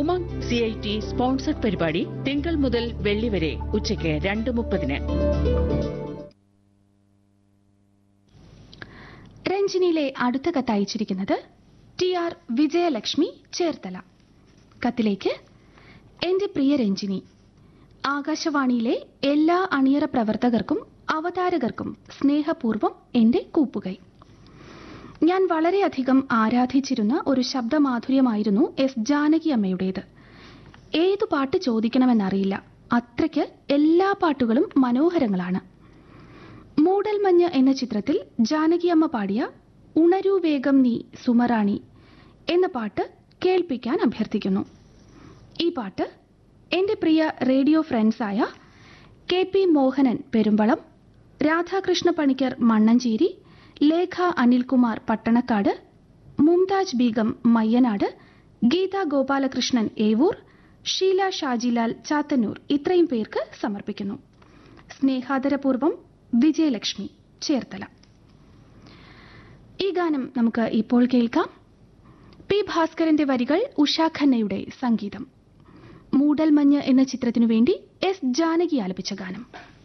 Umang C I T sponsored പരിപാടി തിങ്കൾ മുതൽ വെള്ളി വരെ ഉച്ചയ്ക്ക് രണ്ട് മുപ്പതിന് രഞ്ജിനിയിലെ അടുത്ത കത്ത് അയച്ചിരിക്കുന്നത് ടി ആർ വിജയലക്ഷ്മി ചേർത്തല കത്തിലേക്ക് എന്റെ പ്രിയ രഞ്ജിനി ആകാശവാണിയിലെ എല്ലാ അണിയറ പ്രവർത്തകർക്കും അവതാരകർക്കും സ്നേഹപൂർവ്വം എന്റെ കൂപ്പുകൈ ഞാൻ വളരെയധികം ആരാധിച്ചിരുന്ന ഒരു ശബ്ദമാധുര്യമായിരുന്നു എസ് ജാനകി അമ്മയുടേത് ഏതു പാട്ട് ചോദിക്കണമെന്നറിയില്ല അത്രയ്ക്ക് എല്ലാ പാട്ടുകളും മനോഹരങ്ങളാണ് മൂടൽമഞ്ഞ് എന്ന ചിത്രത്തിൽ ജാനകിയമ്മ പാടിയ ഉണരൂ വേഗം നീ സുമറാണി എന്ന പാട്ട് കേൾപ്പിക്കാൻ അഭ്യർത്ഥിക്കുന്നു ഈ പാട്ട് എൻ്റെ പ്രിയ റേഡിയോ ഫ്രണ്ട്സായ കെ പി മോഹനൻ പെരുമ്പളം രാധാകൃഷ്ണ പണിക്കർ മണ്ണഞ്ചേരി ലേഖ അനിൽകുമാർ പട്ടണക്കാട് മുംതാജ് ബീഗം മയ്യനാട് ഗീത ഗോപാലകൃഷ്ണൻ ഏവൂർ ഷീല ഷാജിലാൽ ചാത്തന്നൂർ ഇത്രയും പേർക്ക് സമർപ്പിക്കുന്നു സ്നേഹാദരപൂർവം വിജയലക്ഷ്മി ചേർത്തല ഈ ഗാനം നമുക്ക് ഇപ്പോൾ കേൾക്കാം പി ഭാസ്കരന്റെ വരികൾ ഉഷാ ഖന്നയുടെ സംഗീതം മൂടൽമഞ്ഞ് എന്ന ചിത്രത്തിനു വേണ്ടി എസ് ജാനകി ആലപിച്ച ഗാനം